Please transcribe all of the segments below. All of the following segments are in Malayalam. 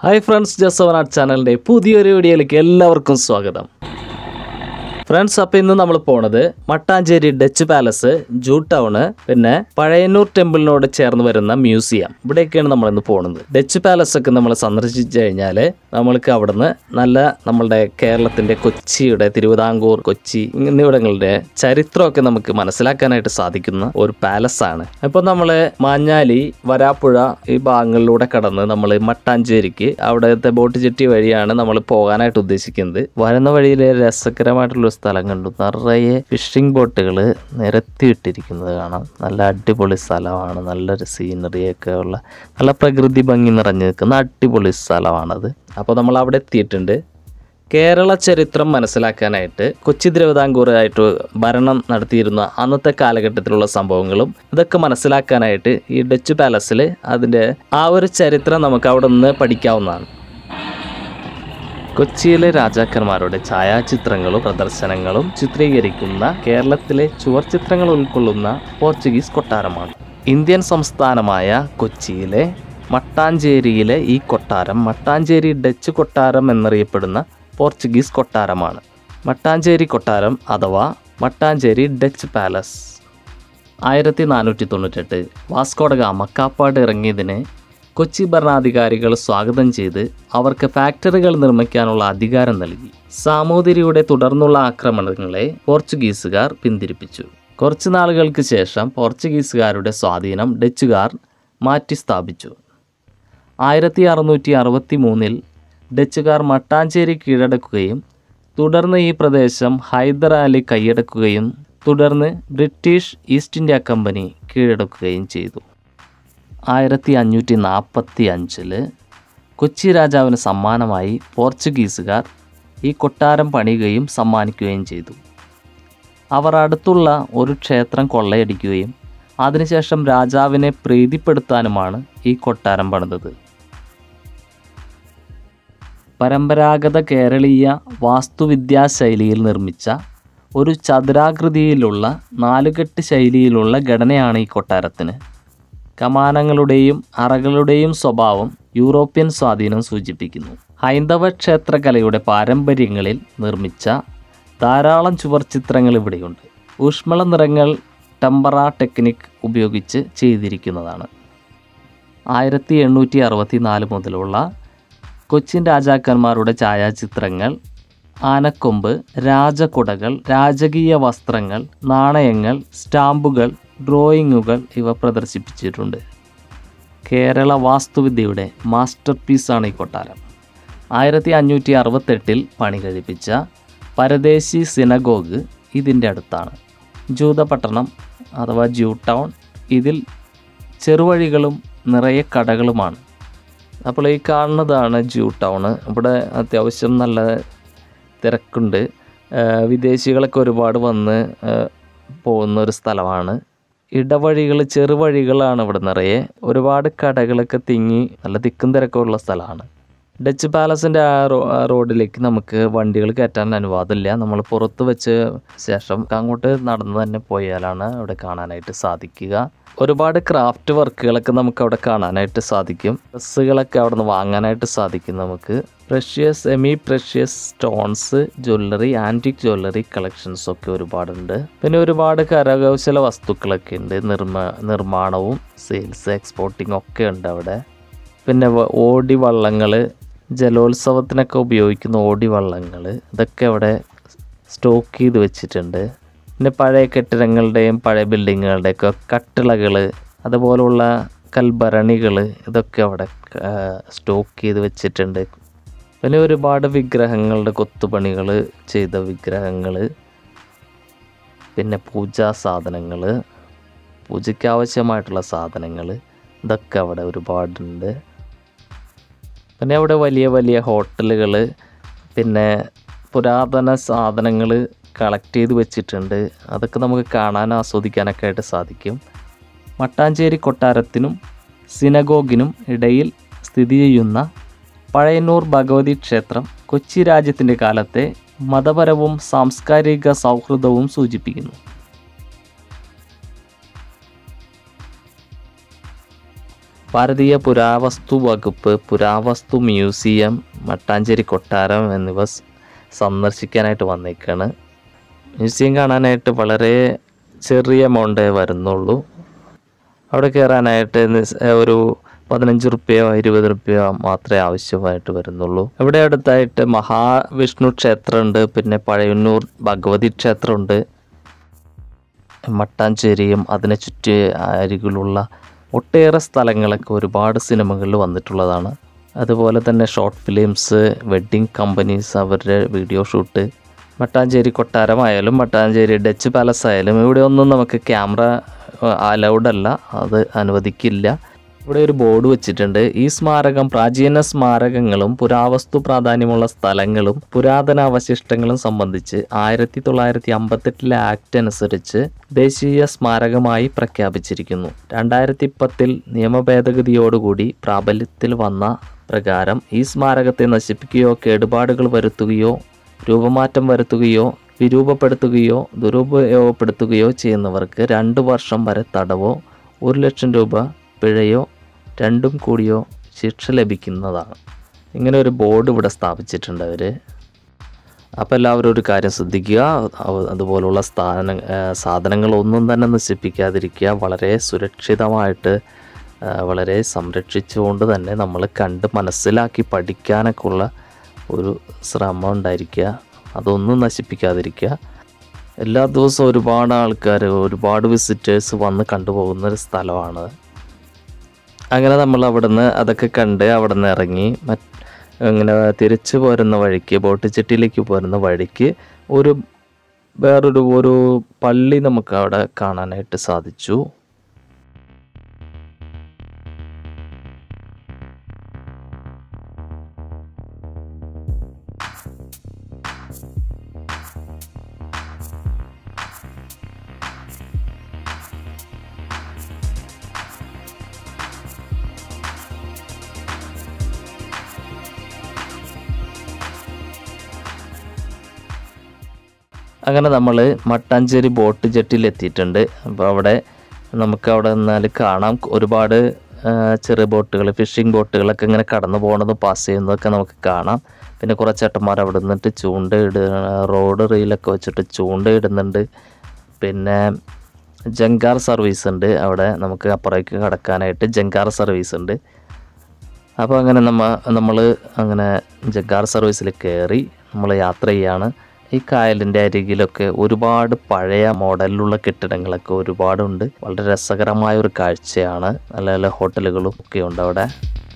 ഹായ് ഫ്രണ്ട്സ് ജസവനാട് ചാനലിൻ്റെ പുതിയൊരു വീഡിയോയിലേക്ക് എല്ലാവർക്കും സ്വാഗതം ഫ്രണ്ട്സ് അപ്പോൾ ഇന്ന് നമ്മൾ പോണത് Mattancherry Dutch palace Jew town പിന്നെ പഴയന്നൂർ ടെമ്പിളിനോട് ചേർന്ന് വരുന്ന മ്യൂസിയം ഇവിടെയൊക്കെയാണ് നമ്മൾ ഇന്ന് പോകുന്നത് ഡച്ച് പാലസ് ഒക്കെ നമ്മൾ സന്ദർശിച്ചു കഴിഞ്ഞാൽ നമ്മൾക്ക് അവിടുന്ന് നല്ല നമ്മളുടെ കേരളത്തിൻ്റെ കൊച്ചിയുടെ തിരുവിതാംകൂർ കൊച്ചി എന്നിവിടങ്ങളുടെ ചരിത്രമൊക്കെ നമുക്ക് മനസ്സിലാക്കാനായിട്ട് സാധിക്കുന്ന ഒരു പാലസ് ആണ് അപ്പോൾ നമ്മൾ മാഞ്ഞാലി വരാപ്പുഴ ഈ ഭാഗങ്ങളിലൂടെ കടന്ന് നമ്മൾ മട്ടാഞ്ചേരിക്ക് അവിടുത്തെ ബോട്ട് ജെട്ടി വഴിയാണ് നമ്മൾ പോകാനായിട്ട് ഉദ്ദേശിക്കുന്നത് വരുന്ന വഴിയിൽ രസകരമായിട്ടുള്ള ഒരു സ്ഥലം കണ്ടു നിറയെ ഫിഷിംഗ് ബോട്ടുകൾ നിരത്തിയിട്ടിരിക്കുന്നത് കാണാം നല്ല അടിപൊളി സ്ഥലമാണ് നല്ലൊരു സീനറിയൊക്കെ ഉള്ള നല്ല പ്രകൃതി ഭംഗി നിറഞ്ഞു നിൽക്കുന്ന അടിപൊളി സ്ഥലമാണത് അപ്പോൾ നമ്മൾ അവിടെ എത്തിയിട്ടുണ്ട് കേരള ചരിത്രം മനസ്സിലാക്കാനായിട്ട് കൊച്ചി തിരുവിതാംകൂറായിട്ട് ഭരണം നടത്തിയിരുന്ന അന്നത്തെ കാലഘട്ടത്തിലുള്ള സംഭവങ്ങളും ഇതൊക്കെ മനസ്സിലാക്കാനായിട്ട് ഈ ഡച്ച് പാലസിൽ അതിൻ്റെ ആ ഒരു ചരിത്രം നമുക്ക് അവിടെ നിന്ന് പഠിക്കാവുന്നതാണ് കൊച്ചിയിലെ രാജാക്കന്മാരുടെ ഛായാചിത്രങ്ങളും പ്രദർശനങ്ങളും ചിത്രീകരിക്കുന്ന കേരളത്തിലെ ചുവർചിത്രങ്ങൾ ഉൾക്കൊള്ളുന്ന പോർച്ചുഗീസ് കൊട്ടാരമാണ് ഇന്ത്യൻ സംസ്ഥാനമായ കൊച്ചിയിലെ മട്ടാഞ്ചേരിയിലെ ഈ കൊട്ടാരം മട്ടാഞ്ചേരി ഡച്ച് കൊട്ടാരം എന്നറിയപ്പെടുന്ന പോർച്ചുഗീസ് കൊട്ടാരമാണ് മട്ടാഞ്ചേരി കൊട്ടാരം അഥവാ മട്ടാഞ്ചേരി ഡച്ച് പാലസ് ആയിരത്തി നാനൂറ്റി തൊണ്ണൂറ്റെട്ട് വാസ്കോഡ ഗാമ കാപ്പാട് ഇറങ്ങിയതിനെ കൊച്ചി ഭരണാധികാരികൾ സ്വാഗതം ചെയ്ത് അവർക്ക് ഫാക്ടറികൾ നിർമ്മിക്കാനുള്ള അധികാരം നൽകി സാമൂതിരിയുടെ തുടർന്നുള്ള ആക്രമണങ്ങളെ പോർച്ചുഗീസുകാർ പിന്തിരിപ്പിച്ചു കുറച്ചു നാളുകൾക്ക് ശേഷം പോർച്ചുഗീസുകാരുടെ സ്വാധീനം ഡച്ചുകാർ മാറ്റി സ്ഥാപിച്ചു ആയിരത്തി അറുന്നൂറ്റി അറുപത്തി മൂന്നിൽ ഡച്ചുകാർ മട്ടാഞ്ചേരി കീഴടക്കുകയും തുടർന്ന് ഈ പ്രദേശം ഹൈദർ അലി കൈയടക്കുകയും തുടർന്ന് ബ്രിട്ടീഷ് ഈസ്റ്റ് ഇന്ത്യ കമ്പനി കീഴടക്കുകയും ചെയ്തു ആയിരത്തി അഞ്ഞൂറ്റി നാൽപ്പത്തി അഞ്ചില് കൊച്ചി രാജാവിന് സമ്മാനമായി പോർച്ചുഗീസുകാർ ഈ കൊട്ടാരം പണിയുകയും സമ്മാനിക്കുകയും ചെയ്തു അവർ അടുത്തുള്ള ഒരു ക്ഷേത്രം കൊള്ളയടിക്കുകയും അതിനുശേഷം രാജാവിനെ പ്രീതിപ്പെടുത്താനുമാണ് ഈ കൊട്ടാരം പണിതത് പരമ്പരാഗത കേരളീയ വാസ്തുവിദ്യാ ശൈലിയിൽ നിർമ്മിച്ച ഒരു ചതുരാകൃതിയിലുള്ള നാലുകെട്ട് ശൈലിയിലുള്ള ഘടനയാണ് ഈ കൊട്ടാരത്തിന് കമാനങ്ങളുടെയും അറകളുടെയും സ്വഭാവം യൂറോപ്യൻ സ്വാധീനം സൂചിപ്പിക്കുന്നു ഹൈന്ദവ ക്ഷേത്രകലയുടെ പാരമ്പര്യങ്ങളിൽ നിർമ്മിച്ച ധാരാളം ചുവർച്ചിത്രങ്ങൾ ഇവിടെയുണ്ട് ഊഷ്മള നിറങ്ങൾ ടെമ്പറ ടെക്നിക് ഉപയോഗിച്ച് ചെയ്തിരിക്കുന്നതാണ് ആയിരത്തി എണ്ണൂറ്റി അറുപത്തി നാല് മുതലുള്ള കൊച്ചിൻ രാജാക്കന്മാരുടെ ഛായാചിത്രങ്ങൾ ആനക്കൊമ്പ് രാജകുടകൾ രാജകീയ വസ്ത്രങ്ങൾ നാണയങ്ങൾ സ്റ്റാമ്പുകൾ ഡ്രോയിങ്ങുകൾ ഇവ പ്രദർശിപ്പിച്ചിട്ടുണ്ട് കേരള വാസ്തുവിദ്യയുടെ മാസ്റ്റർ പീസാണ് ഈ കൊട്ടാരം ആയിരത്തി അഞ്ഞൂറ്റി അറുപത്തെട്ടിൽ പണി കഴിപ്പിച്ച പരദേശി സിനഗോഗ് ഇതിൻ്റെ അടുത്താണ് ജൂതപട്ടണം അഥവാ ജൂ ടൗൺ ഇതിൽ ചെറുവഴികളും നിറയെ കടകളുമാണ് അപ്പോൾ ഈ കാണുന്നതാണ് ജൂ ടൗൺ ഇവിടെ അത്യാവശ്യം നല്ല തിരക്കുണ്ട് ഏഹ് വിദേശികളൊക്കെ ഒരുപാട് വന്ന് ഏഹ് പോകുന്ന ഒരു സ്ഥലമാണ് ഇടവഴികൾ ചെറുവഴികളാണ് ഇവിടെ നിറയെ ഒരുപാട് കടകളൊക്കെ തിങ്ങി നല്ല തിക്കും തിരക്കുള്ള സ്ഥലമാണ് ഡച്ച് പാലസിൻ്റെ ആ റോ ആ റോഡിലേക്ക് നമുക്ക് വണ്ടികൾ കയറ്റാൻ അനുവാദമില്ല നമ്മൾ പുറത്ത് വെച്ച് ശേഷം അങ്ങോട്ട് നടന്ന് തന്നെ പോയാലാണ് അവിടെ കാണാനായിട്ട് സാധിക്കുക ഒരുപാട് ക്രാഫ്റ്റ് വർക്കുകളൊക്കെ നമുക്ക് അവിടെ കാണാനായിട്ട് സാധിക്കും ഡ്രസ്സുകളൊക്കെ അവിടെ നിന്ന് വാങ്ങാനായിട്ട് സാധിക്കും നമുക്ക് precious semi precious stones jewellery antique jewellery collections ഒക്കെ ഒരുപാടുണ്ട് പിന്നെ ഒരുപാട് കരകൗശല വസ്തുക്കളൊക്കെ ഉണ്ട് നിർമ്മ നിർമ്മാണവും സെയിൽസ് എക്സ്പോർട്ടിങ് ഒക്കെ ഉണ്ട് അവിടെ പിന്നെ വ- ഓടി വള്ളങ്ങൾ ജലോത്സവത്തിനൊക്കെ ഉപയോഗിക്കുന്ന ഓടി വള്ളങ്ങൾ ഇതൊക്കെ അവിടെ സ്റ്റോക്ക് ചെയ്ത് വെച്ചിട്ടുണ്ട് പിന്നെ പഴയ കെട്ടിടങ്ങളുടെയും പഴയ ബിൽഡിങ്ങുകളുടെയൊക്കെ കട്ടിളകൾ അതുപോലുള്ള കൽഭരണികൾ ഇതൊക്കെ അവിടെ സ്റ്റോക്ക് ചെയ്ത് വെച്ചിട്ടുണ്ട് പിന്നെ ഒരുപാട് വിഗ്രഹങ്ങളുടെ കൊത്തുപണികൾ ചെയ്ത വിഗ്രഹങ്ങൾ പിന്നെ പൂജാ സാധനങ്ങൾ പൂജയ്ക്ക് ആവശ്യമായിട്ടുള്ള സാധനങ്ങൾ ഇതൊക്കെ അവിടെ ഒരുപാടുണ്ട് പിന്നെ അവിടെ വലിയ വലിയ ഹോട്ടലുകൾ പിന്നെ പുരാതന സാധനങ്ങൾ കളക്ട് ചെയ്ത് വെച്ചിട്ടുണ്ട് അതൊക്കെ നമുക്ക് കാണാനും ആസ്വദിക്കാനൊക്കെ ആയിട്ട് സാധിക്കും മട്ടാഞ്ചേരി കൊട്ടാരത്തിനും സിനഗോഗിനും ഇടയിൽ സ്ഥിതി ചെയ്യുന്ന പഴയന്നൂർ ഭഗവതി ക്ഷേത്രം കൊച്ചി രാജ്യത്തിൻ്റെ കാലത്തെ മതപരവും സാംസ്കാരിക സൗഹൃദവും ഭാരതീയ പുരാവസ്തു വകുപ്പ് പുരാവസ്തു മ്യൂസിയം മട്ടാഞ്ചേരി കൊട്ടാരം എന്നിവ സ് സന്ദർശിക്കാനായിട്ട് വന്നേക്കാണ് മ്യൂസിയം കാണാനായിട്ട് വളരെ ചെറിയ എമൗണ്ടേ വരുന്നുള്ളൂ അവിടെ കയറാനായിട്ട് നിസ്- ഒരു പതിനഞ്ച് റുപ്യയോ ഇരുപത് റുപ്യയോ മാത്രമേ ആവശ്യമായിട്ട് വരുന്നുള്ളൂ ഇവിടെ അടുത്തായിട്ട് മഹാവിഷ്ണു ക്ഷേത്രമുണ്ട് പിന്നെ പഴയന്നൂർ ഭഗവതി ക്ഷേത്രമുണ്ട് മട്ടാഞ്ചേരിയും അതിനെ ചുറ്റി അരികിലുള്ള ഒട്ടേറെ സ്ഥലങ്ങളൊക്കെ ഒരുപാട് സിനിമകളിൽ വന്നിട്ടുള്ളതാണ് അതുപോലെ തന്നെ ഷോർട്ട് ഫിലിംസ് വെഡ്ഡിങ് കമ്പനീസ് അവരുടെ വീഡിയോ ഷൂട്ട് മട്ടാഞ്ചേരി കൊട്ടാരമായാലും മട്ടാഞ്ചേരി ഡച്ച് പാലസ് ആയാലും ഇവിടെ ഒന്നും നമുക്ക് ക്യാമറ അലൗഡ് അല്ല അത് അനുവദിക്കില്ല ഇവിടെ ഒരു ബോർഡ് വെച്ചിട്ടുണ്ട് ഈ സ്മാരകം പ്രാചീന സ്മാരകങ്ങളും പുരാവസ്തു പ്രാധാന്യമുള്ള സ്ഥലങ്ങളും പുരാതന അവശിഷ്ടങ്ങളും സംബന്ധിച്ച് ആയിരത്തി തൊള്ളായിരത്തി അമ്പത്തെട്ടിലെ ആക്ട് അനുസരിച്ച് ദേശീയ സ്മാരകമായി പ്രഖ്യാപിച്ചിരിക്കുന്നു രണ്ടായിരത്തി പത്തിൽ നിയമഭേദഗതിയോടുകൂടി പ്രാബല്യത്തിൽ വന്ന പ്രകാരം ഈ സ്മാരകത്തെ നശിപ്പിക്കുകയോ കേടുപാടുകൾ വരുത്തുകയോ രൂപമാറ്റം വരുത്തുകയോ വിരൂപപ്പെടുത്തുകയോ ദുരുപയോഗപ്പെടുത്തുകയോ ചെയ്യുന്നവർക്ക് രണ്ട് വർഷം വരെ തടവോ ഒരു ലക്ഷം രൂപ പിഴയോ രണ്ടും കൂടിയോ ശിക്ഷ ലഭിക്കുന്നതാണ് ഇങ്ങനെ ഒരു ബോർഡ് ഇവിടെ സ്ഥാപിച്ചിട്ടുണ്ട് അവർ അപ്പോൾ എല്ലാവരും ഒരു കാര്യം ശ്രദ്ധിക്കുക അവ- അതുപോലുള്ള സ്ഥാന ആ, സാധനങ്ങളൊന്നും തന്നെ നശിപ്പിക്കാതിരിക്കുക വളരെ സുരക്ഷിതമായിട്ട് ആ, വളരെ സംരക്ഷിച്ചുകൊണ്ട് തന്നെ നമ്മൾ കണ്ട് മനസ്സിലാക്കി പഠിക്കാനൊക്കെ ഉള്ള ഒരു ശ്രമം ഉണ്ടായിരിക്കുക അതൊന്നും നശിപ്പിക്കാതിരിക്കുക എല്ലാ ദിവസവും ഒരുപാട് ആൾക്കാർ ഒരുപാട് വിസിറ്റേഴ്സ് വന്ന് കണ്ടുപോകുന്ന ഒരു സ്ഥലമാണ് അങ്ങനെ നമ്മൾ അവിടുന്ന് അതൊക്കെ കണ്ട് അവിടെ നിന്ന് ഇറങ്ങി മറ്റ് ഇങ്ങനെ തിരിച്ചു പോരുന്ന വഴിക്ക് ബോട്ട് ചെട്ടിയിലേക്ക് പോരുന്ന വഴിക്ക് ഒരു വേറൊരു ഒരു പള്ളി നമുക്ക് അവിടെ കാണാനായിട്ട് സാധിച്ചു അങ്ങനെ നമ്മൾ മട്ടാഞ്ചേരി ബോട്ട് ജെട്ടിയിൽ എത്തിയിട്ടുണ്ട് അപ്പോൾ അവിടെ നമുക്ക് അവിടെ നിന്നാൽ കാണാം ഒരുപാട് ആ, ചെറിയ ബോട്ടുകൾ ഫിഷിംഗ് ബോട്ടുകളൊക്കെ ഇങ്ങനെ കടന്നു പോകുന്നതും പാസ് ചെയ്യുന്നതൊക്കെ നമുക്ക് കാണാം പിന്നെ കുറച്ച് ചേട്ടന്മാർ അവിടെ നിന്നിട്ട് ചൂണ്ടയിട റോഡ് റീലൊക്കെ വെച്ചിട്ട് ചൂണ്ടയിടുന്നുണ്ട് പിന്നെ ജങ്കാർ സർവീസ് ഉണ്ട് അവിടെ നമുക്ക് അപ്പുറേക്ക് കടക്കാനായിട്ട് ജങ്കാർ സർവീസ് ഉണ്ട് അപ്പോൾ അങ്ങനെ നമ്മ നമ്മൾ അങ്ങനെ ജഗ്ഗാർ സർവീസിൽ കയറി നമ്മൾ യാത്ര ചെയ്യാണ് ഈ കായലിൻ്റെ അരികിലൊക്കെ ഒരുപാട് പഴയ മോഡലിലുള്ള കെട്ടിടങ്ങളൊക്കെ ഒരുപാടുണ്ട് വളരെ രസകരമായ ഒരു കാഴ്ചയാണ് നല്ല നല്ല ഹോട്ടലുകളും ഒക്കെ ഉണ്ട് അവിടെ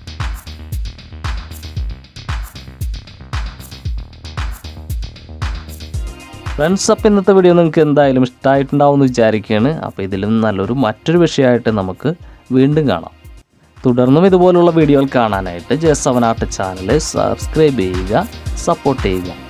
ഫ്രണ്ട്സ് അപ്പോൾ ഇന്നത്തെ വീഡിയോ നിങ്ങൾക്ക് എന്തായാലും ഇഷ്ടമായിട്ടുണ്ടാവും എന്ന് വിചാരിക്കുകയാണ് അപ്പോൾ ഇതിലും നല്ലൊരു മറ്റൊരു വിഷയമായിട്ട് നമുക്ക് വീണ്ടും കാണാം തുടർന്നും ഇതുപോലുള്ള വീഡിയോകൾ കാണാനായിട്ട് J seven art channel subscribe ചെയ്യുക സപ്പോർട്ട് ചെയ്യുക